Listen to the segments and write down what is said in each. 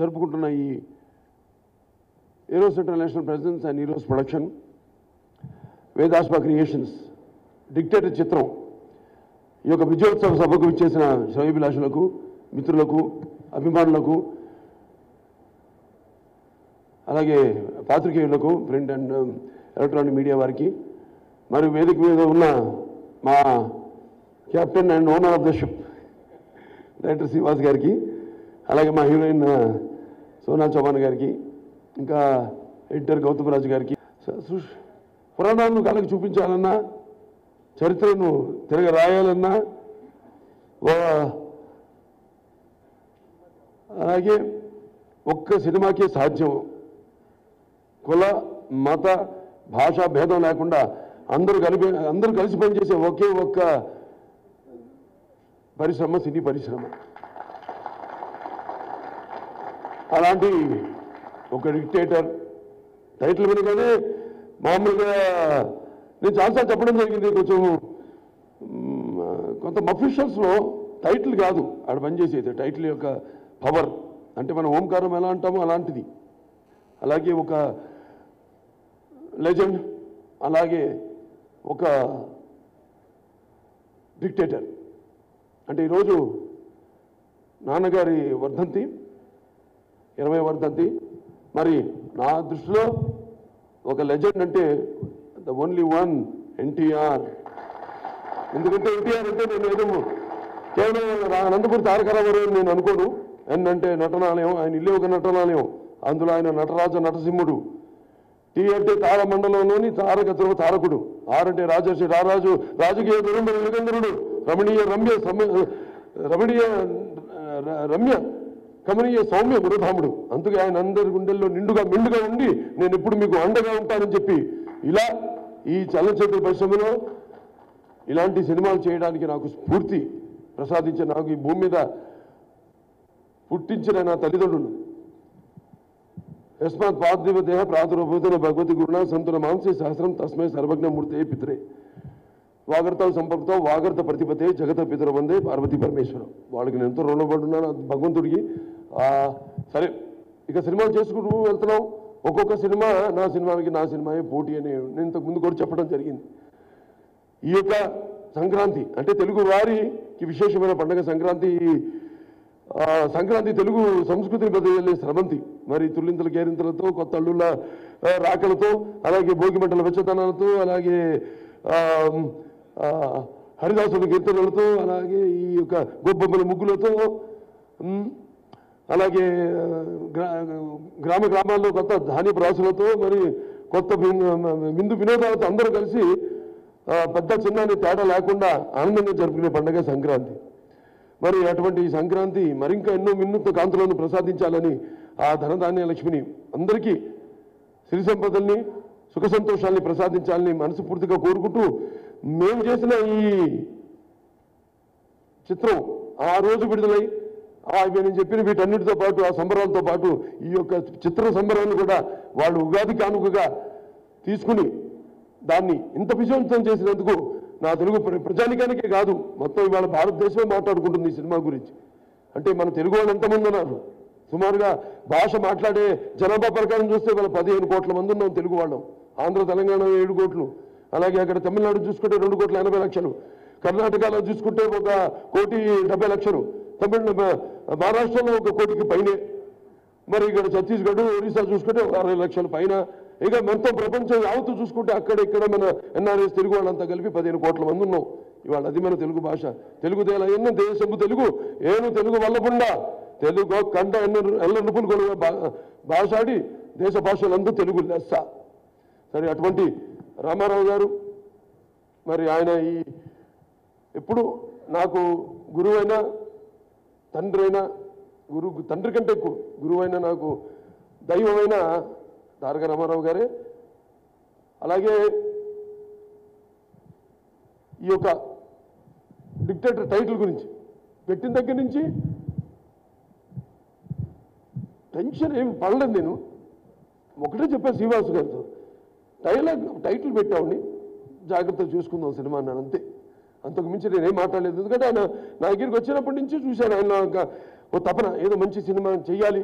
జరుపుకుంటున్న ఈ Eros international presents and Eros production Vedashma creations Dictator చిత్రం ఈ యొక్క విజయోత్సవ సభకు ఇచ్చేసిన శ్రమభిలాషులకు మిత్రులకు అభిమానులకు అలాగే పాత్రికేయులకు ప్రింట్ అండ్ ఎలక్ట్రానిక్ మీడియా వారికి మరియు వేదిక మీద ఉన్న మా captain and owner of the ship director Sriwass గారికి అలాగే మా హీరోయిన్ సోనా చౌహాన్ గారికి ఇంకా ఎడిటర్ గౌతమ్ రాజు గారికి స- సుష్- పురాణాలను కళ్ళకి చూపించాలన్నా చరిత్రను తిరగ రాయాలన్నా వా- అలాగే ఒక్క సినిమాకే సాధ్యం కుల మత భాషా భేదం లేకుండా అందరూ కలిపి అందరూ కలిసి పనిచేసే ఒకే ఒక్క పరిశ్రమ సినీ పరిశ్రమ అలాంటి ఒక డిక్టేటర్ టైటిల్ వినగానే మామూలుగా నేను చాలాసార్లు చెప్పడం జరిగింది కొంచెం మ్, కొంత అఫీషియల్స్లో టైటిల్ కాదు ఆడ పనిచేసేది టైటిల్ యొక్క పవర్ అంటే మనం ఓంకారం ఎలా అంటామో అలాంటిది అలాగే ఒక లెజెండ్ అలాగే ఒక డిక్టేటర్ అంటే ఈరోజు నాన్నగారి వర్ధంతి ఇరవై వర్ధంతి మరి నా దృష్టిలో ఒక లెజెండ్ అంటే ద ఓన్లీ వన్ ఎన్టీఆర్ ఎందుకంటే ఎన్టీఆర్ అంటే నేను ఏదో కేవలం రా- అనంతపురం తారక రామారావు అని నేను అనుకోను ఎన్ అంటే నటనాలయం ఆయన ఇల్లే ఒక నటనాలయం అందులో ఆయన నటరాజ నటసింహుడు టీ అంటే తార మండలంలోని తారక ధ్రువ తారకుడు ఆర్ అంటే రాజర్షి రారాజు రాజకీయ దురంబర యుగంధరుడు రమణీయ రమ్య సమ- రమణీయ ర- రమ్య కమనీయ సౌమ్య గురుధాముడు అందుకే ఆయన అందరి గుండెల్లో నిండుగా మెండుగా ఉండి నేను ఎప్పుడు మీకు అండగా ఉంటానని చెప్పి ఇలా ఈ చలనచిత్ర పరిశ్రమలో ఇలాంటి సినిమాలు చేయడానికి నాకు స్ఫూర్తి ప్రసాదించిన నాకు ఈ భూమి మీద పుట్టించిన నా తల్లిదండ్రులు యస్మాత్ పార్థివ దేహ ప్రాదుర్భూతుల భగవతి గురుణ సంతుల మాంసే సహస్రం తస్మై సర్వజ్ఞమూర్తే పితరే వాగర్త సంపర్కతో వాగర్త ప్రతిపతే జగత పితర వందే పార్వతీ పరమేశ్వరం వాళ్ళకి నేను ఎంతో రుణపడున్నాను ఆ భగవంతుడికి ఆ, సరే ఇక సినిమాలు చేసుకుంటూ వెళ్తున్నాం ఒక్కొక్క సినిమా నా సినిమాకి నా సినిమాయే పోటీ అని నేను ఇంతకు ముందు కూడా చెప్పడం జరిగింది ఈ యొక్క సంక్రాంతి అంటే తెలుగు వారికి విశేషమైన పండుగ సంక్రాంతి ఆ, సంక్రాంతి తెలుగు సంస్కృతిని బదిలే స్రవంతి మరి తుల్లింతల కేరింతలతో కొత్త అల్లుళ్ళ ఆ, రాకలతో అలాగే భోగిమంటల వెచ్చతనాలతో అలాగే ఆ, ఆ, హరిదాసుల కీర్తనలతో అలాగే ఈ యొక్క గొబ్బొమ్మల ముగ్గులతో ఉమ్, అలాగే ఆ, గ్రా గ్రామ గ్రామాల్లో కొత్త ధాన్యపు రాసులతో మరి కొత్త విన్- విందు వినోదాలతో అందరూ కలిసి ఆ, పెద్ద చిన్న అనే తేడా లేకుండా ఆనందంగా జరుపుకునే పండుగ సంక్రాంతి మరి అటువంటి ఈ సంక్రాంతి మరింక ఎన్నో వినూత్న కాంతులను ప్రసాదించాలని ఆ ధనధాన్య లక్ష్మిని అందరికీ సిరి సంపదల్ని సుఖ సంతోషాల్ని ప్రసాదించాలని మనస్ఫూర్తిగా కోరుకుంటూ మేము చేసిన ఈ చిత్రం ఆ రోజు విడుదలై ఆ నేను చెప్పిన వీటన్నిటితో పాటు ఆ సంబరాలతో పాటు ఈ యొక్క చిత్ర సంబరాన్ని కూడా వాళ్ళు ఉగాది కానుకగా తీసుకుని దాన్ని ఇంత విజయవంతం చేసినందుకు నా తెలుగు ప్ర- ప్రజానికానికే కాదు మొత్తం ఇవాళ భారతదేశమే మాట్లాడుకుంటుంది ఈ సినిమా గురించి అంటే మన తెలుగు వాళ్ళు ఎంతమంది ఉన్నారు సుమారుగా భాష మాట్లాడే జనాభా ప్రకారం చూస్తే వాళ్ళ పదిహేను కోట్ల మంది ఉన్నాం తెలుగు వాళ్ళం ఆంధ్ర తెలంగాణ ఏడు కోట్లు అలాగే అక్కడ తమిళనాడు చూసుకుంటే రెండు కోట్ల ఎనభై లక్షలు కర్ణాటకలో చూసుకుంటే ఒక కోటి డెబ్బై లక్షలు తమిళ మహారాష్ట్రలో ఒక కోటికి పైనే మరి ఇక్కడ ఛత్తీస్గఢ్ ఒరిస్సా చూసుకుంటే ఒక అరవై లక్షల పైన ఇక మొత్తం ప్రపంచం యావత్తు చూసుకుంటే అక్కడ ఇక్కడ మన ఎన్ఆర్ఎస్ తెలుగు వాళ్ళంతా కలిపి పదిహేను కోట్ల మంది ఉన్నాం ఇవాళ అది మన తెలుగు భాష తెలుగు దేల ఎన్న దేశము తెలుగు ఏను తెలుగు వల్లపుండా తెలుగు కంట ఎన్న ఎల్ల నిపులు కొలువ భా- భాషాడి దేశ భాషలందు తెలుగు లెస్స సరే అటువంటి రామారావు గారు మరి ఆయన ఈ ఎప్పుడు నాకు గురువైన తండ్రి అయినా గురు తండ్రి కంటే ఎక్కువ గురువైన నాకు దైవమైన తారక రామారావు గారే అలాగే ఈ యొక్క డిక్టేటర్ టైటిల్ గురించి పెట్టిన దగ్గర నుంచి టెన్షన్ ఏం పడలేదు నేను ఒకటే చెప్పాను శ్రీవాసు గారితో డైలాగ్ టైటిల్ పెట్టామండి జాగ్రత్త చూసుకుందాం సినిమా అన్నాను అంతే అంతకు మించి నేనేం మాట్లాడలేదు ఎందుకంటే ఆయన నా దగ్గరికి వచ్చినప్పటి నుంచి చూశాను ఆయన ఒక ఓ తపన ఏదో మంచి సినిమా చెయ్యాలి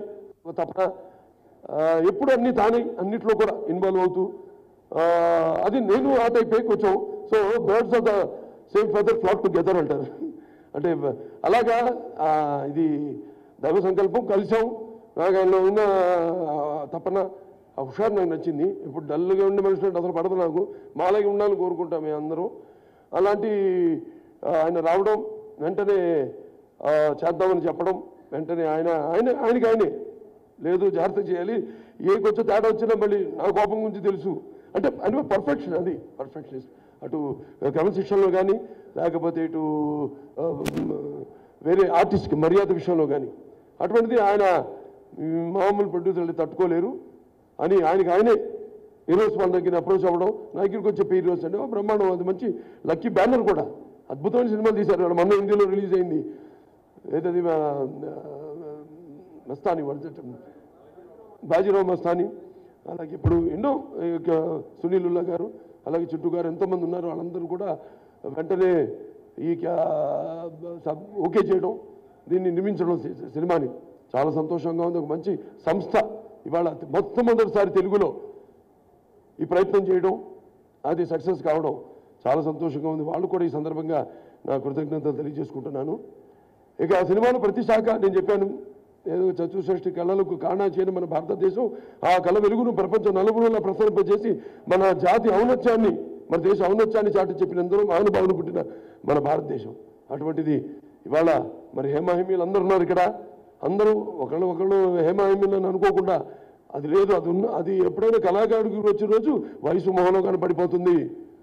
ఒక తపన ఆ, ఎప్పుడు అన్ని తానే అన్నిట్లో కూడా ఇన్వాల్వ్ అవుతూ ఆ, అది నేను ఆ టైపే కొంచెం so birds of the same feather flock together అంటారు అంటే అలాగా ఆ, ఇది దైవ సంకల్పం కలిసాం నాకు ఆయనలో ఉన్న ఆ, తపన ఆ హుషారు నాకు నచ్చింది ఇప్పుడు డల్గా ఉండే మనిషి అంటే అసలు పడదు నాకు మాలాగే ఉండాలని కోరుకుంటాం మేము అందరం అలాంటి ఆ, ఆయన రావడం వెంటనే ఆ, చేద్దామని చెప్పడం వెంటనే ఆయన ఆయన ఆయనకి ఆయనే లేదు జాగ్రత్త చేయాలి ఏ కొంచెం తేడా వచ్చినా మళ్ళీ నా కోపం గురించి తెలుసు అంటే అంటే పర్ఫెక్షన్ అది పర్ఫెక్షన్ అటు క్రమశిక్షణలో కానీ లేకపోతే ఇటు ఆ, వేరే ఆర్టిస్ట్కి మర్యాద విషయంలో కానీ అటువంటిది ఆయన మ్, మామూలు ప్రొడ్యూసర్లు తట్టుకోలేరు అని ఆయనకి ఆయనే హీరోస్ వాళ్ళ దగ్గర అప్రోచ్ అవ్వడం నా దగ్గరికి వచ్చే హీరోస్ అంటే "ఓ, బ్రహ్మాండం అది మంచి లక్కీ బ్యానర్ కూడా అద్భుతమైన సినిమాలు తీశారు వాళ్ళు మొన్న హిందీలో రిలీజ్ అయింది ఏదది మా, ఆ, మస్తాని వర్జట్ బాజీరావు మస్తాని అలాగే ఇప్పుడు ఎన్నో ఇక సునీల్ ఉల్లా గారు అలాగే చుట్టూ గారు ఎంతోమంది ఉన్నారు వాళ్ళందరూ కూడా వెంటనే ఈ క్యా- సబ్ ఓకే చేయడం దీన్ని నిర్మించడం సి- సినిమాని చాలా సంతోషంగా ఉంది ఒక మంచి సంస్థ ఇవాళ మొట్టమొదటిసారి తెలుగులో ఈ ప్రయత్నం చేయడం అది సక్సెస్ కావడం చాలా సంతోషంగా ఉంది వాళ్ళు కూడా ఈ సందర్భంగా నా కృతజ్ఞతలు తెలియజేసుకుంటున్నాను ఇక ఆ సినిమాలో ప్రతి శాఖ నేను చెప్పాను ఏదో చతుషష్టి కళలకు కాణా చేయని మన భారతదేశం ఆ కళ వెలుగును ప్రపంచం నలుగురులా ప్రసరింపజేసి మన జాతి ఔన్నత్యాన్ని మన దేశ ఔన్నత్యాన్ని చాటి చెప్పినందరూ మహానుభావులు పుట్టిన మన భారతదేశం అటువంటిది ఇవాళ మరి హేమాహిమీలు అందరూ ఉన్నారు ఇక్కడ అందరూ ఒకళ్ళు ఒకళ్ళు హేమాహిమీలు అని అనుకోకుండా అది లేదు అది ఉన్న అది ఎప్పుడైనా కళాకారుడికి వచ్చిన రోజు వయసు మొహంలో కనపడిపోతుంది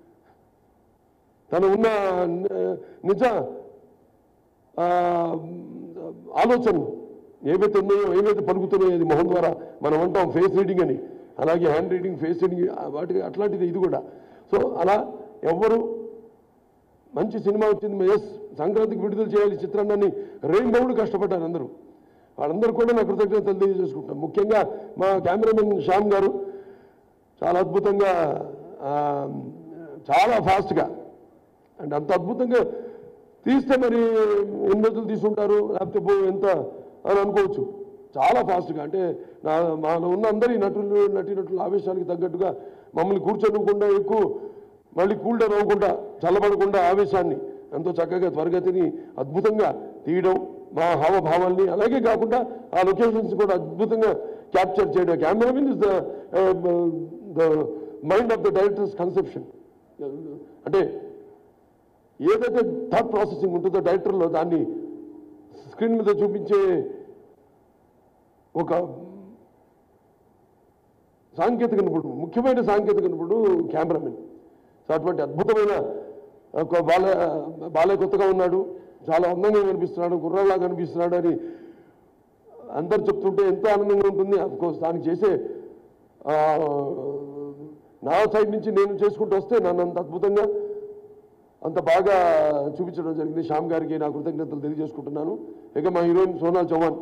తను ఉన్న ని- నిజ ఆ, ఆలోచన ఏవైతే ఉన్నాయో ఏవైతే పలుకుతున్నాయో అది మొహం ద్వారా మనం అంటాం ఫేస్ రీడింగ్ అని అలాగే హ్యాండ్ రీడింగ్ ఫేస్ రీడింగ్ వాటికి అట్లాంటిది ఇది కూడా సో అలా ఎవ్వరు మంచి సినిమా వచ్చింది ఎస్ సంక్రాంతికి విడుదల చేయాలి ఈ చిత్రాన్ని రెయిన్బౌలు కష్టపడ్డారు అందరూ వాళ్ళందరూ కూడా నా కృతజ్ఞతలు తెలియజేసుకుంటాం ముఖ్యంగా మా కెమెరామెన్ శ్యామ్ గారు చాలా అద్భుతంగా ఆ, చాలా ఫాస్ట్గా అండ్ అంత అద్భుతంగా తీస్తే మరి ఎన్ని రోజులు తీసుకుంటారు లేకపోతే పో ఎంత అని అనుకోవచ్చు చాలా ఫాస్ట్గా అంటే నా మాలో ఉన్న అందరి నటులు నటీనటుల ఆవేశానికి తగ్గట్టుగా మమ్మల్ని కూర్చోనివ్వకుండా ఎక్కువ మళ్ళీ కూల్ డౌన్ అవ్వకుండా చల్లబడకుండా ఆవేశాన్ని ఎంతో చక్కగా త్వరగతిని అద్భుతంగా తీయడం మా హావభావాల్ని అలాగే కాకుండా ఆ లొకేషన్స్ కూడా అద్భుతంగా క్యాప్చర్ చేయడం cameraman is the the mind of the director's conception అంటే ఏదైతే థాట్ ప్రాసెసింగ్ ఉంటుందో డైరెక్టర్లో దాన్ని స్క్రీన్ మీద చూపించే ఒక సాంకేతిక నిపుణుడు ముఖ్యమైన సాంకేతిక నిపుణుడు కెమెరామెన్ సో అటువంటి అద్భుతమైన ఒక బాల బాలయ్య కొత్తగా ఉన్నాడు చాలా అందంగా కనిపిస్తున్నాడు గుర్రంలా కనిపిస్తున్నాడు అని అందరు చెప్తుంటే ఎంత ఆనందంగా ఉంటుంది కోర్స్ దానికి చేసే ఆ, నా సైడ్ నుంచి నేను చేసుకుంటూ వస్తే నన్ను అంత అద్భుతంగా అంత బాగా చూపించడం జరిగింది శ్యామ్ గారికి నా కృతజ్ఞతలు తెలియజేసుకుంటున్నాను ఇక మా heroine Sona Chauhan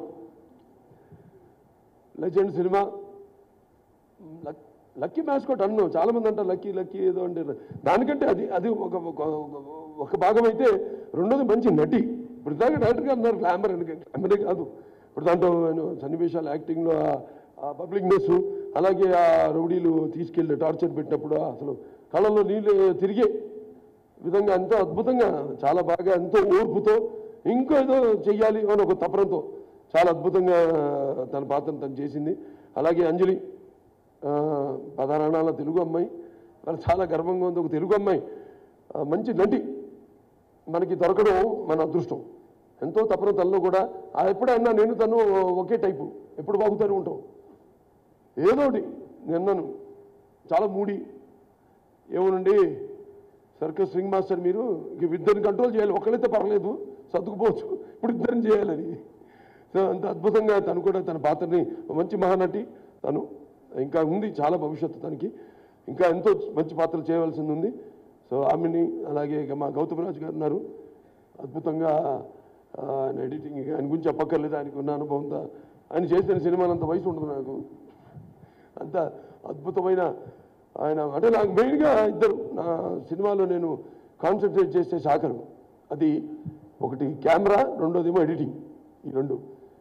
Legend cinema luck- lucky mascot అన్ను చాలా మంది అంటారు లక్కీ లక్కీ ఏదో అంటే దానికంటే అది అది ఒక ఒక- ఒక భాగం అయితే రెండోది మంచి నటి ఇప్పుడు దాకా డైరెక్టర్ గారు అన్నారు గ్లామర్ అని గ్లామరే కాదు ఇప్పుడు దాంట్లో ఆయన సన్నివేశాలు యాక్టింగ్లో ఆ- ఆ పబ్లిక్నెస్ అలాగే ఆ రౌడీలు తీసుకెళ్ళి టార్చర్ పెట్టినప్పుడు అసలు కళ్ళల్లో నీళ్ళు తిరిగే విధంగా ఎంతో అద్భుతంగా చాలా బాగా ఎంతో ఓర్పుతో ఇంకో ఏదో చెయ్యాలి అని ఒక తపనంతో చాలా అద్భుతంగా తన పాత్రను తను చేసింది అలాగే అంజలి ఆ, పదహారణాల తెలుగు అమ్మాయి మరి చాలా గర్వంగా ఉంది ఒక తెలుగు అమ్మాయి ఆ, మంచి నటి మనకి దొరకడం మన అదృష్టం ఎంతో తపన తనలో కూడా ఆ ఎప్పుడైనా నేను తను ఒకే టైపు ఎప్పుడు బాగుతూనే ఉంటాం ఏదో ఒకటి నిన్నను చాలా మూడి ఏమోనండి సర్కస్ రింగ్ మాస్టర్ మీరు ఇంక ఇద్దరిని కంట్రోల్ చేయాలి ఒకళ్ళైతే పర్లేదు సర్దుకుపోవచ్చు ఇప్పుడు ఇద్దరిని చేయాలని సో అంత అద్భుతంగా తను కూడా తన పాత్రని ఒక మంచి మహానటి తను ఇంకా ఉంది చాలా భవిష్యత్తు తనకి ఇంకా ఎంతో మంచి పాత్రలు చేయవలసింది ఉంది సో ఆమెని అలాగే ఇక మా గౌతమ్ రాజు గారు ఉన్నారు అద్భుతంగా ఆ, ఆయన ఎడిటింగ్ ఆయన గురించి చెప్పక్కర్లేదు ఆయనకు ఉన్న అనుభవంతో ఆయన చేసిన సినిమాలు అంత వయసు ఉండదు నాకు అంత అద్భుతమైన ఆయన అంటే నాకు మెయిన్గా ఇద్దరు నా సినిమాలో నేను కాన్సన్ట్రేట్ చేసే శాఖలు అది ఒకటి కెమెరా రెండోదేమో ఎడిటింగ్ ఈ రెండు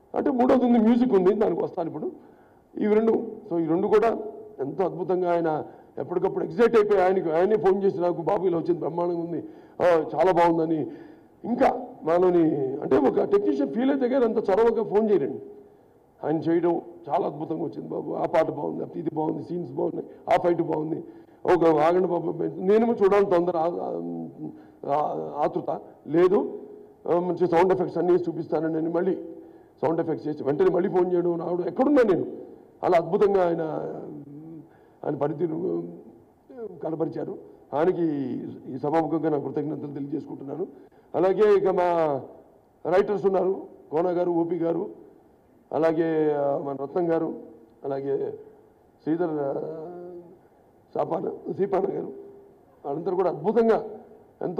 అంటే మూడోది ఉంది మ్యూజిక్ ఉంది దానికి వస్తాను ఇప్పుడు ఇవి రెండు సో ఈ రెండు కూడా ఎంతో అద్భుతంగా ఆయన ఎప్పటికప్పుడు ఎగ్జైట్ అయిపోయి ఆయనకి ఆయనే ఫోన్ చేసి నాకు బాబు ఇలా వచ్చింది బ్రహ్మాండంగా ఉంది ఆ, చాలా బాగుందని ఇంకా మాలోని అంటే ఒక టెక్నీషియన్ ఫీల్ అయితే కానీ అంత చొరవగా ఫోన్ చేయరండి ఆయన చేయడం చాలా అద్భుతంగా వచ్చింది బాబు ఆ పాట బాగుంది ఆ ఇది బాగుంది సీన్స్ బాగున్నాయి ఆ ఫైట్ బాగుంది ఒక ఆగండి బాబు నేను చూడాలి తొందర ఆ- ఆ- ఆతృత లేదు ఆ, మంచి సౌండ్ ఎఫెక్ట్స్ అన్నీ చూపిస్తానని నేను మళ్ళీ సౌండ్ ఎఫెక్ట్స్ చేసి వెంటనే మళ్ళీ ఫోన్ చేయడం రావడం ఎక్కడున్నా నేను అలా అద్భుతంగా ఆయన ఆయన పనితీరు కనపరిచారు ఆయనకి ఈ సభాముఖంగా నా కృతజ్ఞతలు తెలియజేసుకుంటున్నాను అలాగే ఇక మా రైటర్స్ ఉన్నారు కోన గారు ఓపి గారు అలాగే ఆ, మన రత్నం గారు అలాగే శ్రీధర్ ఆ, సాపాన సీపాన గారు వాళ్ళందరూ కూడా అద్భుతంగా ఎంతో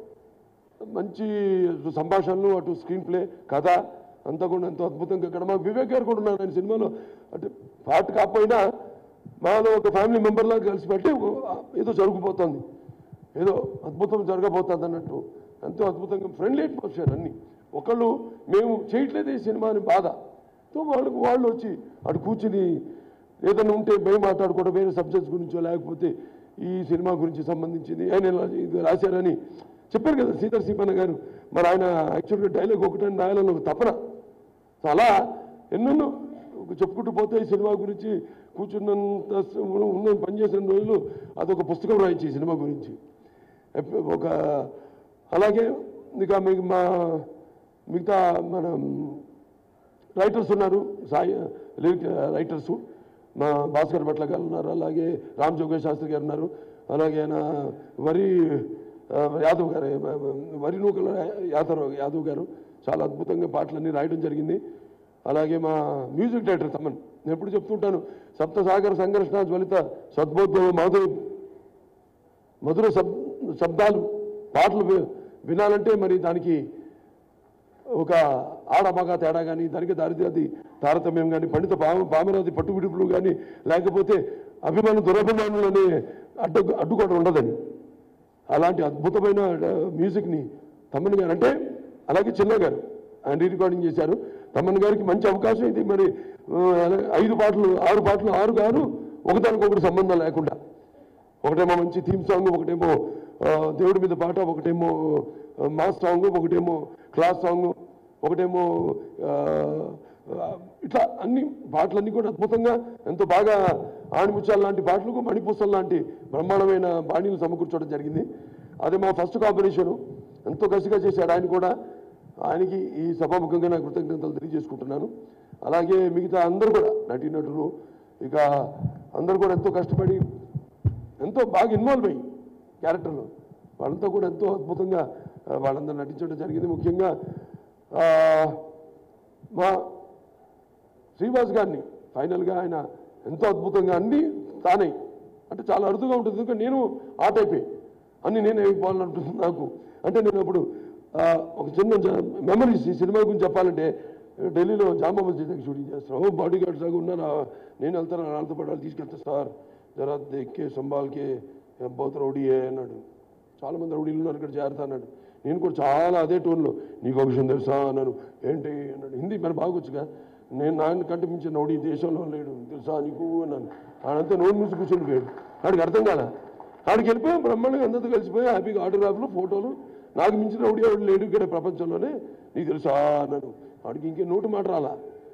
మంచి సంభాషణలు అటు స్క్రీన్ ప్లే కథ అంతా కూడా ఎంతో అద్భుతంగా ఇక్కడ మా వివేక్ గారు కూడా ఉన్నారు ఆయన సినిమాలో అంటే పాట కాకపోయినా మాలో ఒక ఫ్యామిలీ మెంబర్లా కలిసి పెట్టి ఒక- ఏదో జరుగుపోతుంది ఏదో అద్భుతం జరగబోతుంది అన్నట్టు ఎంతో అద్భుతంగా ఫ్రెండ్లీ అట్మాస్ఫియర్ అన్ని ఒకళ్ళు మేము చేయట్లేదు ఈ సినిమా అని బాధ సో వాళ్ళకు వాళ్ళు వచ్చి అటు కూర్చుని ఏదైనా ఉంటే భయం మాట్లాడుకోవడం వేరే సబ్జెక్ట్స్ గురించో లేకపోతే ఈ సినిమా గురించి సంబంధించింది ఆయన ఇలా ఇది రాశారని చెప్పారు కదా సీతార్ సీపన్న గారు మరి ఆయన యాక్చువల్గా డైలాగ్ ఒకటని రాయాలని ఒక తపన సో అలా ఎన్నెన్నో ఒక చెప్పుకుంటూ పోతే ఈ సినిమా గురించి కూర్చున్నంత స- ఉన్న పనిచేసిన రోజులు అదొక పుస్తకం రాయించి ఈ సినిమా గురించి ఎప్ప- ఒక అలాగే ఇక మీకు మా మిగతా మన రైటర్స్ ఉన్నారు సాయి లిరిక్ రైటర్స్ మా భాస్కర్ భట్ల గారు ఉన్నారు అలాగే రామ్ జోగేష్ శాస్త్రి గారు ఉన్నారు అలాగే నా వరి ఆ, యాదవ్ గారు ఆ, వరి నూకల యాదవ్ యాదవ్ గారు చాలా అద్భుతంగా పాటలన్నీ రాయడం జరిగింది అలాగే మా మ్యూజిక్ డైరెక్టర్ తమ్మన్ నేను ఎప్పుడు చెప్తుంటాను సప్తసాగర సంఘర్షణ జ్వలిత సద్బోద్ధవ మాధవ్ మధుర శబ్ శబ్దాలు పాటలు వి- వినాలంటే మరి దానికి ఒక ఆడ మగ తేడా కానీ దానికి దారిద్ర్యాది తారతమ్యం కానీ పండిత పామ పామరాది పట్టుబిడుపులు కానీ లేకపోతే అభిమాన దురభిమానులు అనే అడ్డు అడ్డుకోవడం ఉండదని అలాంటి అద్భుతమైన ఆ, మ్యూజిక్ని తమ్మన్ గారు అంటే అలాగే చిన్న గారు ఆయన రీ రికార్డింగ్ చేశారు తమ్మన్ గారికి మంచి అవకాశం ఇది మరి ఆ, అలా- ఐదు పాటలు ఆరు పాటలు ఆరు గారు ఒకదానికొకటి సంబంధం లేకుండా ఒకటేమో మంచి థీమ్ సాంగ్ ఒకటేమో ఆ, దేవుడి మీద పాట ఒకటేమో ఆ, మాస్ సాంగ్ ఒకటేమో క్లాస్ సాంగ్ ఒకటేమో ఆ, ఆ, ఇట్లా అన్ని పాటలన్నీ కూడా అద్భుతంగా ఎంతో బాగా ఆణిముత్యాల లాంటి పాటలకు మణిపూసల్ లాంటి బ్రహ్మాండమైన బాణీలు సమకూర్చడం జరిగింది అది మా ఫస్ట్ కాంబినేషను ఎంతో కసిగా చేశాడు ఆయన కూడా ఆయనకి ఈ సభాముఖంగా నా కృతజ్ఞతలు తెలియజేసుకుంటున్నాను అలాగే మిగతా అందరూ కూడా నటీనటులు ఇక అందరూ కూడా ఎంతో కష్టపడి ఎంతో బాగా ఇన్వాల్వ్ అయ్యి క్యారెక్టర్లో వాళ్ళంతా కూడా ఎంతో అద్భుతంగా ఆ, వాళ్ళందరూ నటించడం జరిగింది ముఖ్యంగా ఆ, మా శ్రీవాస్ గారిని ఫైనల్గా ఆయన ఎంతో అద్భుతంగా అన్ని తానే అంటే చాలా అరుదుగా ఉంటుంది ఎందుకంటే నేను ఆ టైపే అన్ని నేను అయిపోవాలంటుంది నాకు అంటే నేను అప్పుడు ఆ, ఒక చిన్న మెమరీస్ ఈ సినిమా గురించి చెప్పాలంటే ఢిల్లీలో జామా మస్జిద్ దగ్గర షూటింగ్ చేస్తాను ఓ బాడీ గార్డ్స్ దాకా ఉన్నారా నేను వెళ్తాను వాళ్ళతో పాటు వాళ్ళు తీసుకెళ్తా సార్ జరా దేక్కే సంభాల్కే బహుత్ రౌడీయే అన్నాడు చాలా మంది రౌడీలు ఉన్నారు ఇక్కడ జాగ్రత్త అన్నాడు నేను కూడా చాలా అదే టోన్లో నీకు ఒక విషయం తెలుసా అన్నాను ఏంటి అన్నాడు హిందీ మరి బాగొచ్చుగా నేను నాయన కంటే మించిన రౌడీ ఈ దేశంలో లేడు తెలుసా నీకు అన్నాను ఆడంతా నోరు మూసి కూర్చొని పోయాడు ఆడికి అర్థం కాలా ఆడికి వెళ్ళిపోయాం బ్రహ్మాండంగా అందరితో కలిసిపోయి హ్యాపీగా ఆటోగ్రాఫ్లు ఫోటోలు నాకు మించిన రౌడీ ఎవడు లేడు ఇక్కడ ప్రపంచంలోనే నీకు తెలుసా అన్నాను ఆడికి ఇంకే నోటు మాట రాలా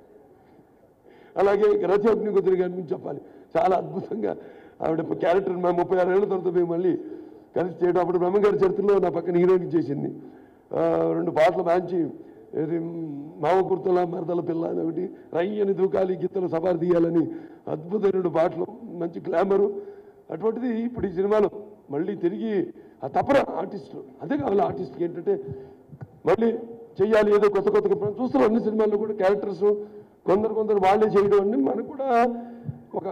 అలాగే రచయిత కుదిరి గారి గురించి చెప్పాలి చాలా అద్భుతంగా ఆవిడ క్యారెక్టర్ మా ముప్పై ఆరు ఏళ్ళ తర్వాత మేము మళ్ళీ కలిసి చేయడం అప్పుడు బ్రహ్మగారి చరిత్రలో నా పక్కన హీరోయిన్ చేసింది ఆ, రెండు పాటలు మంచి ఇది మావ కుర్తల మరదల పిల్ల అని ఒకటి రయ్యని దూకాలి గిత్తలు సవారు తీయాలని అద్భుతమైన రెండు పాటలు మంచి గ్లామరు అటువంటిది ఇప్పుడు ఈ సినిమాలో మళ్ళీ తిరిగి ఆ తపన ఆర్టిస్టులు అదే కావాలి ఆర్టిస్ట్కి ఏంటంటే మళ్ళీ చెయ్యాలి ఏదో కొత్త కొత్త కొత్త- చూస్తున్నాం అన్ని సినిమాల్లో కూడా క్యారెక్టర్స్ కొందరు కొందరు వాళ్ళే చేయడం అని మనకు కూడా ఒక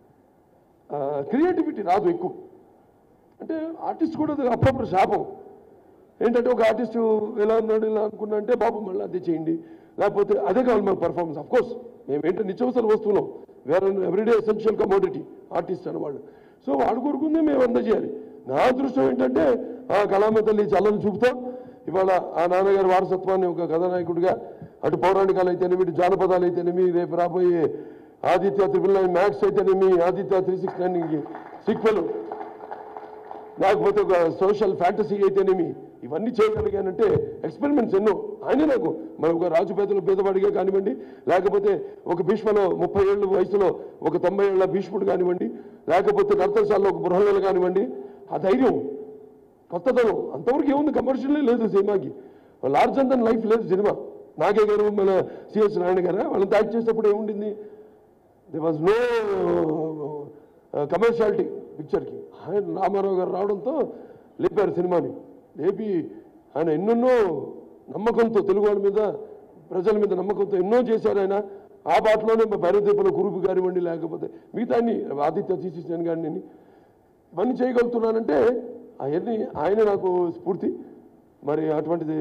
క్రియేటివిటీ రాదు ఎక్కువ అంటే ఆర్టిస్ట్ కూడా అది అప్పుడప్పుడు శాపం ఏంటంటే ఒక ఆర్టిస్ట్ ఎలా ఉన్నాడు ఇలా అనుకున్నా అంటే బాబు మళ్ళీ అదే చేయండి లేకపోతే అదే కావాలి మాకు పర్ఫార్మెన్స్ అఫ్ కోర్స్ మేము ఏంటంటే నిత్యవసర వస్తువులం వేరే ఎవ్రీడే ఎసెన్షియల్ కమోడిటీ ఆర్టిస్ట్ అనేవాళ్ళు సో వాడు కోరుకుందే మేము అందజేయాలి నా అదృష్టం ఏంటంటే ఆ కళామ తల్లి చల్లని చూపుతాం ఇవాళ ఆ నాన్నగారి వారసత్వాన్ని ఒక కథానాయకుడిగా అటు పౌరాణికాలు అయితేనేమి ఇటు జానపదాలు అయితేనేమి రేపు రాబోయే ఆదిత్య త్రిపుల్ నైన్ మ్యాక్స్ అయితేనేమి Aditya three six nine sequel లేకపోతే ఒక సోషల్ ఫ్యాంటసీ అయితేనేమి ఇవన్నీ చేయగలిగానంటే ఎక్స్పెరిమెంట్స్ ఎన్నో ఆయన నాకు మరి ఒక రాజు పేదలు పేదవాడిగా కానివ్వండి లేకపోతే ఒక భీష్మలో ముప్పై ఏళ్ళ వయసులో ఒక తొంభై ఏళ్ళ భీష్ముడు కానివ్వండి లేకపోతే నర్తనశాలలో ఒక బృహణలు కానివ్వండి ఆ ధైర్యం కొత్తదనం అంతవరకు ఏముంది కమర్షియలే లేదు సినిమాకి లార్జర్ దన్ లైఫ్ లేదు సినిమా నాగే గారు మన సిఎస్ నారాయణ గారు వాళ్ళని యాక్ట్ చేసేటప్పుడు ఏముండింది దే వాజ్ నో కమర్షియాలిటీ పిక్చర్కి ఆయన రామారావు గారు రావడంతో లేపారు సినిమాని లేపి ఆయన ఎన్నెన్నో నమ్మకంతో తెలుగు వాళ్ళ మీద ప్రజల మీద నమ్మకంతో ఎన్నో చేశారు ఆయన ఆ బాటలోనే భైరవదీపంలో కురుపు కానివ్వండి లేకపోతే మిగతా అన్ని ఆదిత్య తీసేసాను కానీ నేను ఇవన్నీ చేయగలుగుతున్నానంటే అవన్నీ ఆయన నాకు స్ఫూర్తి మరి అటువంటిది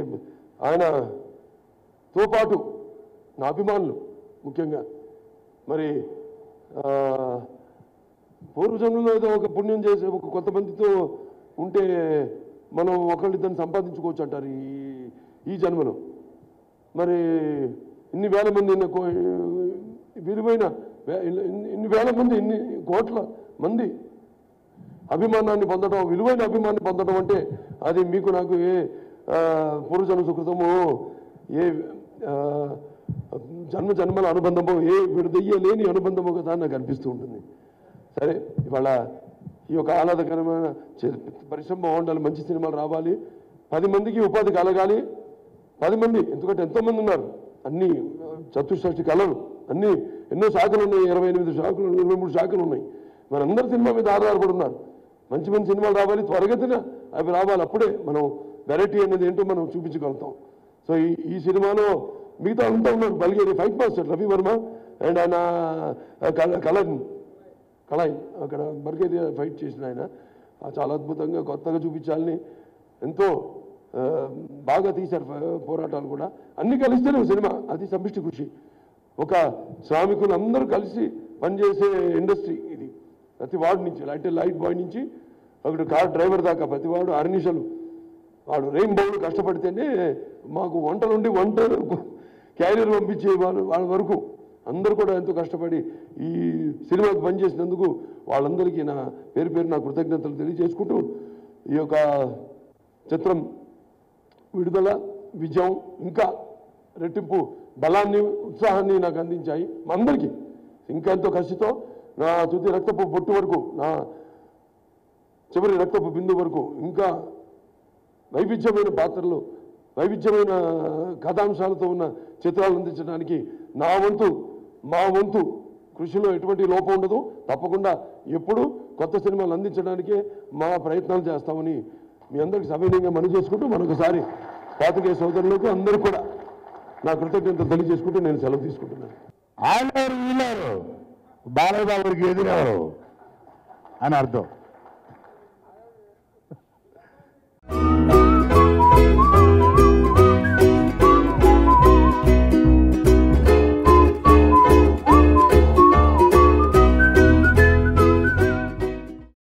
ఆయనతో పాటు నా అభిమానులు ముఖ్యంగా మరి ఆ, పూర్వజన్మలో ఏదో ఒక పుణ్యం చేసి ఒక కొంతమందితో ఉంటే మనం ఒకళ్ళిద్దరిని సంపాదించుకోవచ్చు అంటారు ఈ ఈ జన్మలో మరి ఇన్ని వేల మంది ఇన్ని కో- విలువైన వే- ఇన్ని ఇన్ని వేల మంది ఇన్ని కోట్ల మంది అభిమానాన్ని పొందడం విలువైన అభిమానాన్ని పొందడం అంటే అది మీకు నాకు ఏ ఆ, పూర్వజన్మ సుకృతమో ఏ ఆ, జన్మ జన్మల అనుబంధమో ఏ విడదయ్యలేని అనుబంధమో కదా అని నాకు అనిపిస్తూ ఉంటుంది సరే ఇవాళ ఈ యొక్క ఆహ్లాదకరమైన చే- పరిశ్రమ బాగుండాలి మంచి సినిమాలు రావాలి పది మందికి ఉపాధి కలగాలి పది మంది ఎందుకంటే ఎంతో మంది ఉన్నారు అన్ని చతుష్షష్టి కళలు అన్ని ఎన్నో శాఖలు ఉన్నాయి ఇరవై ఎనిమిది శాఖలు ఇరవై మూడు శాఖలు ఉన్నాయి మనందరి సినిమా మీద ఆధారపడి ఉన్నారు మంచి మంచి సినిమాలు రావాలి త్వరగతిన అవి రావాలి అప్పుడే మనం వెరైటీ అనేది ఏంటో మనం చూపించగలుగుతాం సో ఈ ఈ సినిమాలో మిగతా అంతా ఉన్నారు బల్గేరి fight master Ravi Varma and ఆయన కళ- కళన్ కళాయి అక్కడ బర్గేరియా ఫైట్ చేసిన ఆయన ఆ చాలా అద్భుతంగా కొత్తగా చూపించాలని ఎంతో ఆ, బాగా తీశారు ఫ- పోరాటాలు కూడా అన్ని కలిస్తేనే సినిమా అది సమిష్టి కృషి ఒక శ్రామికులు అందరూ కలిసి పనిచేసే ఇండస్ట్రీ ఇది ప్రతి వార్డు నుంచి అంటే లైట్ బాయ్ నుంచి ఒకటి కార్ డ్రైవర్ దాకా ప్రతి వాడు అర్నిషలు వాడు రెయిన్ బౌల్ కష్టపడితేనే మాకు వంటలుండి వంట క్యారియర్ పంపించే వాళ్ళు వాళ్ళ వరకు అందరూ కూడా ఎంతో కష్టపడి ఈ సినిమాకి పనిచేసినందుకు వాళ్ళందరికీ నా పేరు పేరు నా కృతజ్ఞతలు తెలియజేసుకుంటూ ఈ యొక్క చిత్రం విడుదల విజయం ఇంకా రెట్టింపు బలాన్ని ఉత్సాహాన్ని నాకు అందించాయి మా అందరికీ ఇంకా ఎంతో కసితో నా తుది రక్తపు బొట్టు వరకు నా చివరి రక్తపు బిందు వరకు ఇంకా వైవిధ్యమైన పాత్రలు వైవిధ్యమైన కథాంశాలతో ఉన్న చిత్రాలు అందించడానికి నా వంతు మా వంతు కృషిలో ఎటువంటి లోపం ఉండదు తప్పకుండా ఎప్పుడు కొత్త సినిమాలు అందించడానికే మా ప్రయత్నాలు చేస్తామని మీ అందరికి సవినయంగా మనవి చేసుకుంటూ మరొకసారి పాతికేయ సోదరులకు అందరూ కూడా నా కృతజ్ఞతలు తెలియజేసుకుంటూ నేను సెలవు తీసుకుంటున్నాను ఆయన వీళ్ళారు బాలయ్య బాబుకి ఎదురారు అని అర్థం